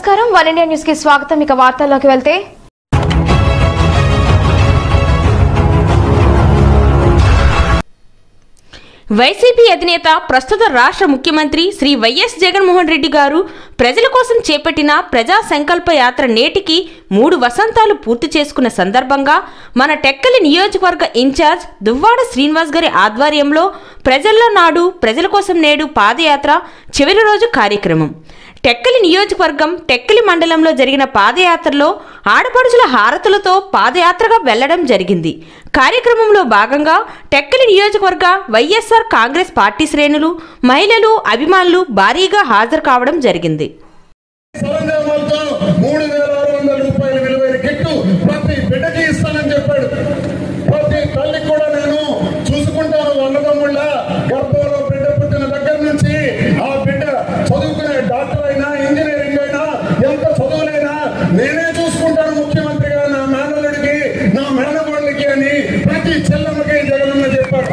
నమస్కారం one India news కి స్వాగతం ఇక వార్తల్లోకి వెళ్తే వైసీపీ అధినేత ప్రస్తుత రాష్ట్ర ముఖ్యమంత్రి శ్రీ వైఎస్ జగన్మోహన్ రెడ్డి గారు ప్రజల కోసం చేపట్టిన ప్రజా సంకల్ప యాత్ర నేటికి మూడు వసంతాలు పూర్తి చేసుకున్న సందర్భంగా మన టెక్కలి నియోజకవర్గ ఇన్ఛార్జ్ దువ్వాడ శ్రీనివాస్ గారి ఆధ్వర్యంలో ప్రజల్లో నాడు ప్రజల కోసం నేడు పాదయాత్ర చివరి రోజు కార్యక్రమం టెక్కలి నియోజకవర్గం టెక్కలి మండలంలో జరిగిన పాదయాత్రలో ఆడపడుచుల హారతులతో పాదయాత్రగా వెళ్లడం జరిగింది కార్యక్రమంలో భాగంగా టెక్కలి నియోజకవర్గ వైఎస్ఆర్ కాంగ్రెస్ పార్టీ శ్రేణులు మహిళలు అభిమానులు భారీగా హాజరు కావడం జరిగింది సరంజామాలతో మూడు వేల ఆరు వందల రూపాయల విలువైన కిట్టు ప్రతి బిడ్డకి ఇస్తానని చెప్పాడు ప్రతి తల్లికి కూడా నేను చూసుకుంటాను అన్నదమ్ముళ్ళ గర్భంలో బిడ్డ పుట్టిన దగ్గర నుంచి ఆ బిడ్డ చదువుకునే డాక్టర్ అయినా ఇంజనీరింగ్ అయినా ఎంత చదువులైనా నేనే చూసుకుంటాను ముఖ్యమంత్రిగా నా మేనల్లుడికి నా మేనగోళ్ళకి అని ప్రతి చెల్లమ్మకి జగనన్న చెప్పాడు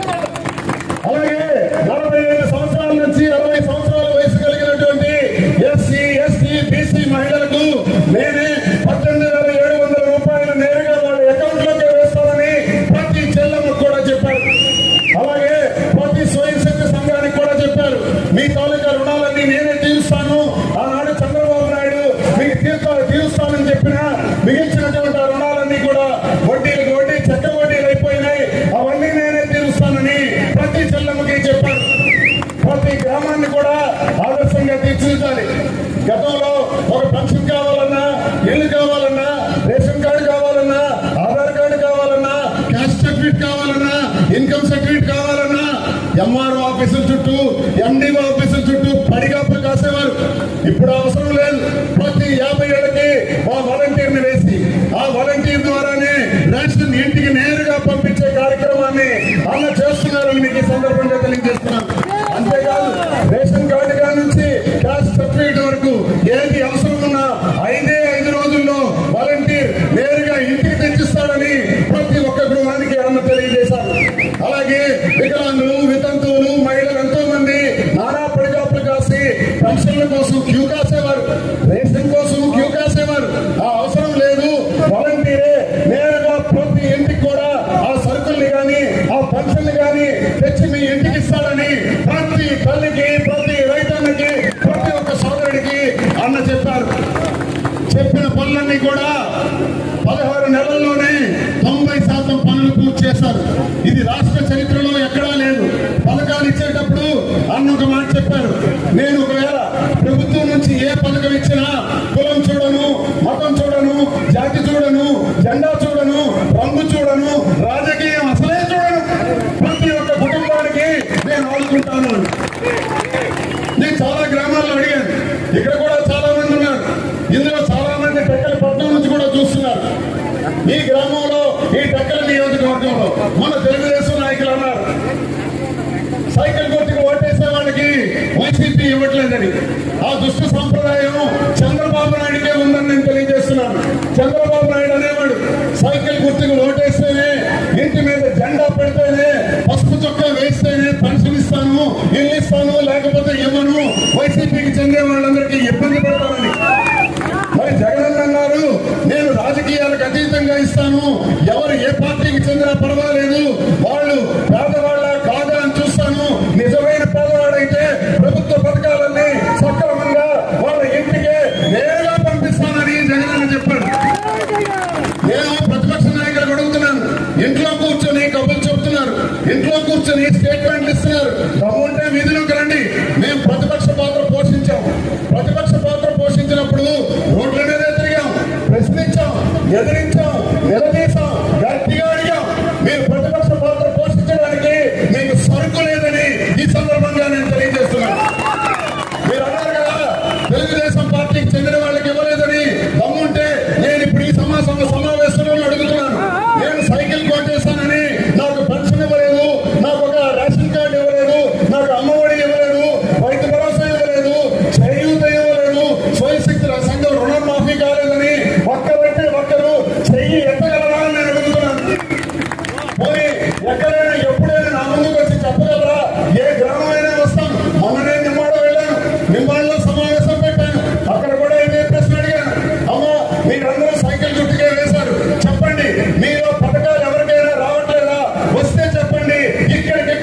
అలాగే నలభై ఐదు సంవత్సరాల నుంచి అరవై సంవత్సరాల వయసు కలిగినటువంటి ఎస్సీ ఎస్టీ బీసీ మహిళలకు నేనే పద్దెనిమిది వేల ఏడు వందల రూపాయలు నేరుగా వాళ్ళ అకౌంట్ లోకి వేస్తానని ప్రతి చెల్లెమ్మకు కూడా చెప్పారు అలాగే ప్రతి స్వయం శక్తి సంఘానికి కూడా చెప్పారు మీ తాలూకా రుణాలన్నీ నేనే తీరుస్తాను ఆనాడు చంద్రబాబు నాయుడు మీకు తీర్తా తీరుస్తానని చెప్పిన మిగిల్చినటువంటి ఆ రుణాలన్నీ కూడా వడ్డీలకు వడ్డీ చెక్క వడ్డీలు అయిపోయినాయి అవన్నీ నేనే తీరుస్తానని ప్రతి చెల్లెమ్మకి చెప్పారు ప్రతి గ్రామాన్ని కూడా ఆదర్శంగా తీర్చిదిద్దాలి గతంలో ఒక పెన్షన్ కావాలన్నా ఇల్లు కావాలన్నా రేషన్ కార్డు కావాలన్నా ఆధార్ కార్డు కావాలన్నా క్యాస్ట్ సర్టిఫికేట్ కావాలన్నా ఇన్కమ్ సర్టిఫికేట్ కావాలన్నా ఎంఆర్ఓ ఆఫీసుల చుట్టూ ఎండిఓ ఆఫీసుల చుట్టూ పడిగాపులు కాసేవారు ఇప్పుడు అవసరం లేదు ప్రతి యాభై ఏళ్ళకి ఆ వాలంటీర్ ని వేసి ఆ వాలంటీర్ ద్వారానే రేషన్ ఇంటికి నేరుగా పంపించే కార్యక్రమాన్ని అన్న చేస్తున్నారని మీకు ఈ సందర్భంగా తెలియజేస్తున్నాను అంతేకాదు రేషన్ కార్డు కాడ నుంచి క్యాస్ట్ సర్టిఫికేట్ వరకు ఏది అవసరం ఉన్నా ఐదే ఐదు రోజుల్లో వాలంటీర్ నేరుగా ఇంటికి తెచ్చిస్తాడని ప్రతి ఒక్క గృహానికి అన్న తెలియజేశారు అలాగే వికలాంగులు వితంతువులు మహిళలు ఎంతో మంది నానా పడిగాపులు కాసి పెన్షన్ల కోసం క్యూ కాసేవారు రేషన్ కోసం క్యూ కాసేవారు ఆ అవసరం లేదు వాలంటీరే నేరుగా ప్రతి ఇంటికి కూడా ఆ సరుకుల్ని గాని ఆ పెన్షన్లు గాని తెచ్చి మీ ఇంటికి ఇస్తాడని ప్రతి తల్లికి ప్రతి రైతన్నకి ప్రతి ఒక్క సోదరుడికి అన్న చెప్పారు చెప్పిన పనులన్నీ కూడా పదహారు నెలల్లోనే తొంభై శాతం పనులు పూర్తి చేశారు ఇది రాష్ట్ర చరిత్రలో ఎక్కడా లేదు పథకాలు ఇచ్చేటప్పుడు అన్న ఒక మాట చెప్పారు నేను ఒకవేళ ప్రభుత్వం నుంచి ఏ పథకం ఇచ్చినా కులం చూడను మతం చూడను జాతి చూడను జెండా చూడను రంగు చూడను రాజకీయం అసలే చూడను ప్రతి ఒక్క కుటుంబానికి నేను ఆదుకుంటాను అని. నేను చాలా గ్రామాల్లో అడిగాను ఇక్కడ కూడా చాలా మంది ఉన్నారు ఇందులో చాలా మంది టెక్కల పట్నం నుంచి కూడా చూస్తున్నారు ఈ గ్రామంలో ఈ టెక్కల నియోజకవర్గంలో మన తెలుగుదేశం నాయకులు అన్నారు సైకిల్ గుర్తుకు ఓటేసే వాళ్ళకి వైసీపీ ఇవ్వట్లేదని ఆ దుష్ట సంప్రదాయం చంద్రబాబు నాయుడికే ఉందని నేను తెలియజేస్తున్నాను చంద్రబాబు నాయుడు అనేవాడు సైకిల్ గుర్తుకు ఓటేస్తేనే ఇంటి మీద జెండా పెడితేనే పసుపు చొక్కా వేస్తేనే పెన్షన్ ఇస్తాను ఇల్లు ఇస్తాను లేకపోతే ఇవ్వను వైసీపీకి చెందే వాళ్ళందరికీ ఇబ్బంది పెడతానని మరి జగన్ అన్నారు నేను రాజకీయాలకు అతీతంగా ఇస్తాను ఎవరు ఏ పార్టీకి చెందినా పర్వాలేదు వాళ్ళు పేదవాళ్ళ కాదా అని చూస్తాను నిజమైన పేదవాడైతే ప్రభుత్వ పథకాలన్నీ సక్రమంగా వాళ్ళ ఇంటికే నేరుగా పంపిస్తానని జగన్ అన్న చెప్పాడు నేను ప్రతిపక్ష నాయకులకు అడుగుతున్నాను ఇంట్లో కూర్చొని కబుర్లు చెప్తున్నారు ఇంట్లో కూర్చొని స్టేట్మెంట్లు ఇస్తున్నారు దమ్ముంటే వీధిలోకి రండి మేము ప్రతిపక్ష పాత్ర పోషించాం ప్రతిపక్ష పాత్ర పోషించినప్పుడు రోడ్ల మీదే తిరిగాం ప్రశ్నించాం ఎదిరించాం నిలదీశాం గట్టిగా అడిగాం మీరు ప్రతిపక్ష పాత్ర పోషించడానికి మీకు సరుకు లేదని ఈ సందర్భంగా నేను తెలియజేస్తున్నాను మీరు అన్నారు కదా తెలుగుదేశం పార్టీకి చెందిన వాళ్ళకి ఇవ్వలేదని దమ్ముంటే నేను ఇప్పుడు ఈ సమాసంలో సమావేశంలో అడుగుతున్నాను నేను సైకిల్ కొట్టేశానని నాకు పెన్షన్ ఇవ్వలేదు నాకు ఒక రేషన్ కార్డు ఇవ్వలేదు నాకు అమ్మఒడి ఇవ్వలేదు రైతు భరోసా ఇవ్వలేదు చేయూత ఇవ్వలేదు స్వయం శక్తి సంఘం రుణమాఫీ కాలేదని ఒక్కరంటే ఒక్కరు చెయ్యి ఎత్తగలరా అని నేను అడుగుతున్నాను ఇక్కడికి